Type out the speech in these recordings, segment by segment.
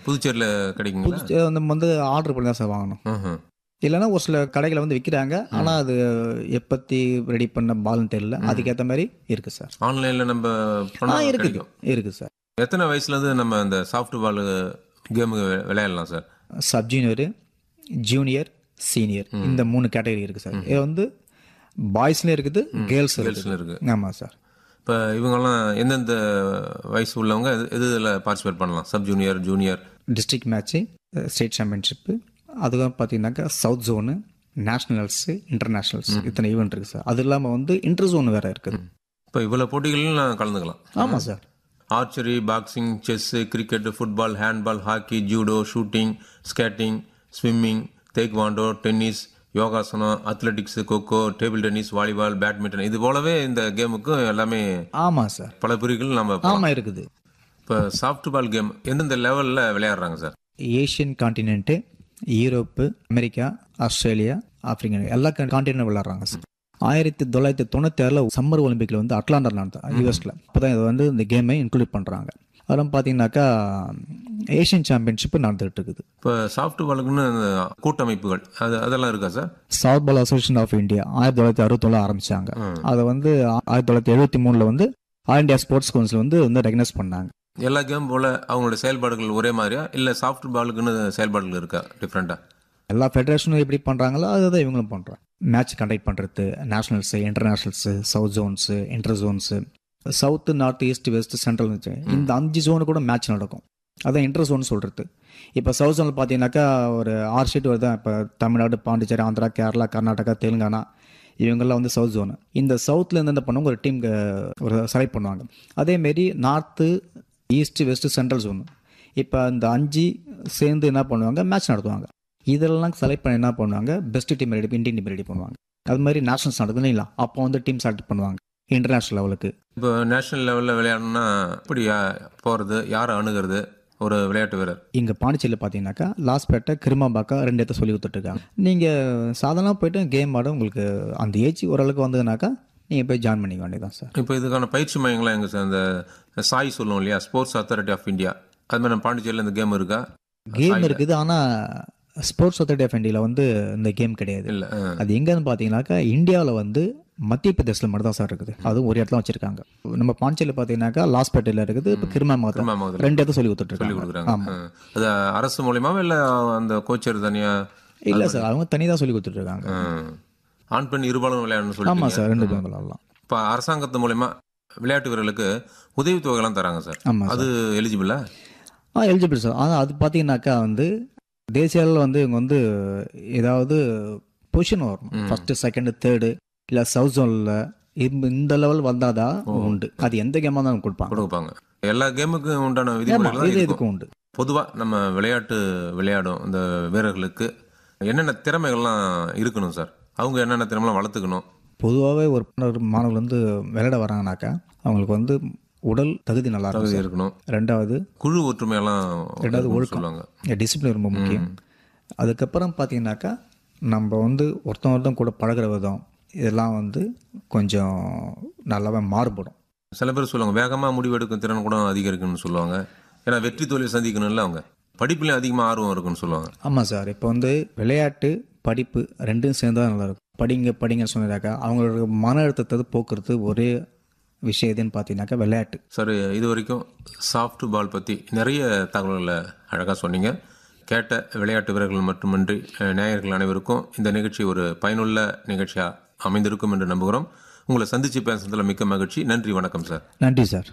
புதுச்சேரியில கிடைக்குங்களா புதுச்சேரி வந்து வந்து ஆர்டர் பண்ணி தான் சார் வாங்கணும் ம்ஹும். இல்லைன்னா ஒரு சில கடைகளை வந்து விற்கிறாங்க ஆனால் அது எப்பத்தி ரெடி பண்ண பால்னு தெரியல அதுக்கேற்ற மாதிரி இருக்குது சார் ஆன்லைன்ல நம்ம ஆ பண்ணா இருக்குது கிடைக்கும் இருக்குது சார் எத்தனை வயசுல இருந்து நம்ம இந்த சாஃப்ட் பால் கேம் விளையாடலாம் sir sub junior junior senior இந்த மூணு கேட்டகரி இருக்குது சார் இது வந்து பாய்ஸ்லேயும் இருக்குது கேர்ள்ஸ் கேர்ள்ஸ்ல இருக்குது இருக்கு ஆமாம் சார் இப்போ இவங்கெல்லாம் எந்தெந்த வயசு உள்ளவங்க எது- எது இதில் பார்ட்டிசிபேட் பண்ணலாம் sub junior junior district match state championship அதுக்கப்புறம் பார்த்தீங்கன்னாக்கா சவுத் ஜோனு நேஷ்னல்ஸு இன்டர்நேஷ்னல்ஸ் இத்தனை ஈவெண்ட் இருக்குது சார் அது இல்லாமல் வந்து இன்டர் ஜோன் வேறு இருக்குது இப்போ இவ்வளோ போட்டிகள்லையும் நான் கலந்துக்கலாம் ஆமாம் sir archery boxing chess cricket football handball hockey judo shooting skating swimming taekwondo tennis யோகாசனம் athletics kho kho table tennis volleyball badminton இது போலவே இந்த கேமுக்கும் எல்லாமே ஆமாம் சார் பல பிரிவுகள் நம்ம ஆமாம் இருக்குது இப்போ சாஃப்ட் பால் கேம் எந்தெந்த லெவலில் விளையாடுறாங்க sir Asian continent Europe America Australia Africa எல்லா காண்டினென்ட் விளையாடுறாங்க சார் ஆயிரத்தி தொள்ளாயிரத்தி தொண்ணூத்தி ஆறில் சம்மர் ஒலிம்பிக்கில் வந்து அட்லாண்டா நடந்தது யூஎஸில் அப்போ தான் இது வந்து இந்த கேமை இன்க்ளூட் பண்ணுறாங்க அதெல்லாம் பார்த்தீங்கன்னாக்கா ஏஷியன் சாம்பியன்ஷிப் நடந்துகிட்டு இருக்குது இப்போ சாஃப்ட் பாலுக்குன்னு அந்த கூட்டமைப்புகள் அது அதெல்லாம் இருக்கா sir soft ball association of India ஆயிரத்தி தொள்ளாயிரத்தி அறுபத்தொன்னு ஆரம்பிச்சாங்க அதை வந்து ஆயிரத்தி தொள்ளாயிரத்தி எழுபத்தி மூணில் வந்து ஆல் இந்தியா ஸ்போர்ட்ஸ் கவுன்சில் வந்து வந்து ரெகனைஸ் பண்ணாங்க எல்லா கேம் போல அவங்களுடைய செயல்பாடுகள் ஒரே மாதிரியா இல்லை சாஃப்ட் பாலுக்குன்னு செயல்பாடுகள் இருக்கா டிஃப்ரெண்ட்டாக எல்லா ஃபெடரேஷனும் எப்படி பண்ணுறாங்களோ அதுதான் இவங்களும் பண்ணுறாங்க மேட்ச் கண்டக்ட் பண்ணுறது nationals internationals south zones inter zones south north east west central இந்த அஞ்சு ஜோனு கூட மேட்ச் நடக்கும் அதான் இன்டர் ஜோன் சொல்கிறது இப்போ சவுத் ஜோனில் பார்த்தீங்கன்னாக்கா ஒரு ஆறு ஸ்டேட் வருது இப்போ தமிழ்நாடு பாண்டிச்சேரி ஆந்திரா கேரளா கர்நாடகா தெலுங்கானா இவங்கெல்லாம் வந்து சவுத் ஜோனு இந்த சவுத்லேருந்து என்ன பண்ணுவாங்க ஒரு டீம் ஒரு செலக்ட் பண்ணுவாங்க அதேமாரி north east west central zone இப்போ இந்த அஞ்சு சேர்ந்து என்ன பண்ணுவாங்க மேட்ச் நடத்துவாங்க இதெல்லாம் செலக்ட் பண்ணி என்ன பண்ணுவாங்க best team ready Indian team ready பண்ணுவாங்க அது மாதிரி நேஷனல்ஸ் நடக்குது இல்லைங்களா அப்போ வந்து டீம் செலக்ட் பண்ணுவாங்க இன்டர்நேஷனல் லெவலுக்கு இப்போ நேஷனல் லெவலில் விளையாடணும்னா எப்படி போகிறது யாரை அணுகிறது ஒரு விளையாட்டு வீரர் இங்கே பாண்டிச்சேரியில் பார்த்தீங்கன்னாக்கா லாஸ்பேட்டை கிருமாபாக்கா ரெண்டு இடத்த சொல்லி கொடுத்துட்ருக்காங்க நீங்கள் சாதாரணமாக போயிட்டு கேம் ஆட உங்களுக்கு அந்த ஏஜ் ஓரளவுக்கு வந்ததுனாக்கா நீங்கள் போய் ஜாயின் பண்ணிக்க வேண்டியதான் சார் இப்போ இதுக்கான பயிற்சி மையங்கள்லாம் எங்க சார் இந்த சாய் சொல்லுவோம் இல்லையா ஸ்போர்ட்ஸ் அத்தாரிட்டி ஆஃப் இந்தியா அது மாதிரி நம்ம பாண்டிச்சேரியில் இந்த கேம் இருக்கா கேம் இருக்குது ஆனால் ஸ்போர்ட்ஸ் அத்தாரிட்டி ஆஃப் இந்தியாவில் வந்து இந்த கேம் கிடையாது இல்லை அது எங்கன்னு பார்த்தீங்கன்னாக்கா இந்தியாவில் வந்து மத்திய பிரதேசில் மட்டும் தான் சார் இருக்குது அதுவும் ஒரு இடத்துல வச்சிருக்காங்க நம்ம பாண்டிச்சேரியில் பார்த்தீங்கன்னாக்கா லாஸ்பேட்டையில் இருக்குது இப்போ கிருமாமத்தம் திருமாவளத்தில் ரெண்டு இடத்த சொல்லி சொல்லி கொடுத்துட்ருக்காங்க கொடுக்குறாங்க ஆ. அது அரசு மூலியமாவா இல்லை அந்த கோச்சர் தனியா இல்லை சார் அவங்க தனி தான் சொல்லி கொடுத்துட்ருக்காங்க ஆ. ஆண் பெண் இருபாலும் விளையாடணும்னு சொல்லி ஆமாம் சார் ரெண்டு பேரும் விளாட்லாம் இப்போ அரசாங்கத்து மூலயமா விளையாட்டு வீரர்களுக்கு உதவித்தொகைலாம் தராங்க சார் ஆமாம் அது எலிஜிபிளா ஆ எலிஜிபிள் சார் ஆனால் அது பார்த்தீங்கன்னாக்கா வந்து தேசிய அளவில் வந்து இவங்க வந்து ஏதாவது பொசிஷன் வரணும் ஃபர்ஸ்ட் செகண்ட் தேர்டு இல்லை சவுத் ஜோனில் இந்த லெவல் வந்தால் தான் உண்டு அது எந்த கேமாக தான் கொடுப்பாங்க கொடுப்பாங்க எல்லா கேமுக்கும் உண்டான ஆமாம் விதிமுறைகள் தான் இது இருக்கும் இதுக்கும் உண்டு பொதுவாக நம்ம விளையாட்டு விளையாடும் இந்த வீரர்களுக்கு என்னென்ன திறமைகள்லாம் இருக்கணும் சார் அவங்க என்னென்ன திறமைலாம் வளர்த்துக்கணும் பொதுவாகவே ஒரு ஒரு மாணவர்கள் வந்து விளையாட வராங்கனாக்கா அவங்களுக்கு வந்து உடல் தகுதி நல்லா இருக்கும் தகுதி சார். இருக்கணும் ரெண்டாவது குழு ஒற்றுமையெல்லாம் ரெண்டாவது இருக்கணும்னு ஒழுக்கம். சொல்லுவாங்க டிசிப்ளின் ரொம்ப முக்கியம் அதுக்கப்புறம் பார்த்தீங்கன்னாக்கா நம்ம வந்து ஒருத்தன் ஒருத்தன் கூட பழகுற விதம் இதெல்லாம் வந்து கொஞ்சம் நல்லாவே மாறுபடும் சில பேர் சொல்லுவாங்க வேகமாக முடிவெடுக்கும் திறன் கூட அதிகரிக்கும்னு சொல்லுவாங்க ஏன்னா வெற்றி தோல்வி சந்திக்கணும்ல அவங்க படிப்புலையும் அதிகமாக ஆர்வம் இருக்குன்னு சொல்லுவாங்க ஆமாம் சார் இப்போ வந்து விளையாட்டு படிப்பு ரெண்டும் சேர்ந்தா நல்லா இருக்கும் படிங்க படிங்கன்னு சொன்னதாக்கா அவங்களோட மன அழுத்தத்தை போக்குறது ஒரே விஷயம் எதுன்னு பார்த்தீங்கன்னாக்கா விளையாட்டு சார் இது வரைக்கும் சாஃப்ட் பால் பற்றி நிறைய தகவல்களை அழகாக சொன்னீங்க கேட்ட விளையாட்டு வீரர்கள் மட்டுமின்றி அஹ், நேயர்கள் அனைவருக்கும் இந்த நிகழ்ச்சி ஒரு பயனுள்ள நிகழ்ச்சியாக அமைந்திருக்கும் என்று நம்புகிறோம் உங்களை சந்திச்சு பேசுறதுல மிக்க மகிழ்ச்சி நன்றி வணக்கம் சார் நன்றி சார்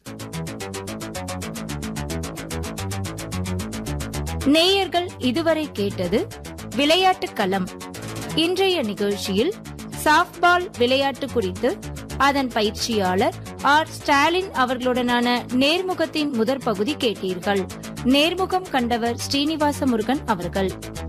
நேயர்கள் இதுவரை கேட்டது விளையாட்டு களம் இன்றைய நிகழ்ச்சியில் சாஃப்ட்பால் விளையாட்டு குறித்து அதன் பயிற்சியாளர் ஆர் ஸ்டாலின் அவர்களுடனான நேர்முகத்தின் முதற் பகுதி கேட்டீர்கள் நேர்முகம் கண்டவர் ஸ்ரீனிவாச முருகன் அவர்கள்